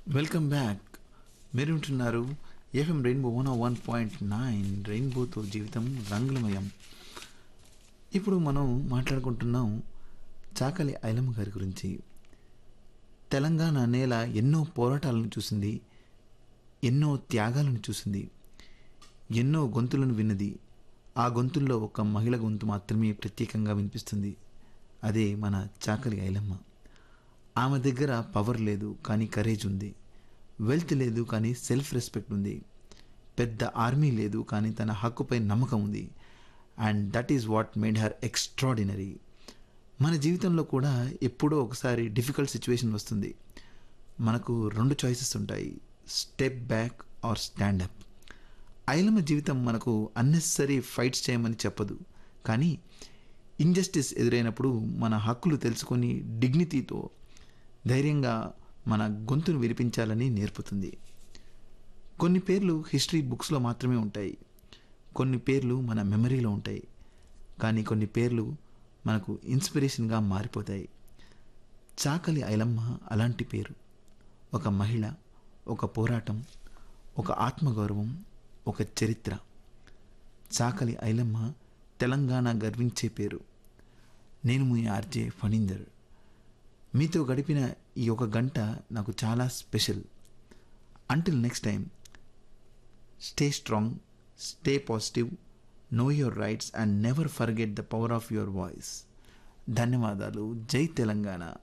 welcome back మీరు వింటున్నారు FM rainbow one one point nine రెయిన్బోతో జీవితం రంగులమయం ఇప్పుడు మనం మాట్లాడుకుంటున్నాం చాకలి ఐలమ్మ గారి గురించి తెలంగాణ నేల ఎన్నో పోరాటాలను చూసింది ఎన్నో త్యాగాలను చూసింది ఎన్నో గొంతులను విన్నది ఆ గొంతుల్లో ఒక మహిళ గొంతు మాత్రమే ప్రత్యేకంగా వినిపిస్తుంది అదే మన చాకలి ఐలమ్మ ఆమె దగ్గర పవర్ లేదు కానీ కరేజ్ ఉంది వెల్త్ లేదు కానీ సెల్ఫ్ రెస్పెక్ట్ ఉంది పెద్ద ఆర్మీ లేదు కానీ తన హక్కుపై నమ్మకం ఉంది and that is what made her extraordinary మన జీవితంలో కూడా ఎప్పుడో ఒకసారి డిఫికల్ట్ సిచ్యువేషన్ వస్తుంది మనకు రెండు చాయిసెస్ ఉంటాయి step back or stand up Ailamma జీవితం మనకు అన్నెసరీ ఫైట్స్ చేయమని చెప్పదు కానీ ఇంజస్టిస్ ఎదురైనప్పుడు మన హక్కులు తెలుసుకొని డిగ్నిటీతో ధైర్యంగా మన గొంతును వినిపించాలని నేర్పుతుంది కొన్ని పేర్లు హిస్టరీ బుక్స్లో మాత్రమే ఉంటాయి కొన్ని పేర్లు మన మెమరీలో ఉంటాయి కానీ కొన్ని పేర్లు మనకు ఇన్స్పిరేషన్గా మారిపోతాయి చాకలి ఐలమ్మ అలాంటి పేరు ఒక మహిళ ఒక పోరాటం ఒక ఆత్మగౌరవం ఒక చరిత్ర చాకలి ఐలమ్మ తెలంగాణ గర్వించే పేరు నేను మీ ఆర్జే ఫణీందర్ మీతో గడిపిన ఈ ఒక గంట నాకు చాలా special until next time stay strong stay positive know your rights and never forget the power of your voice ధన్యవాదాలు జై తెలంగాణ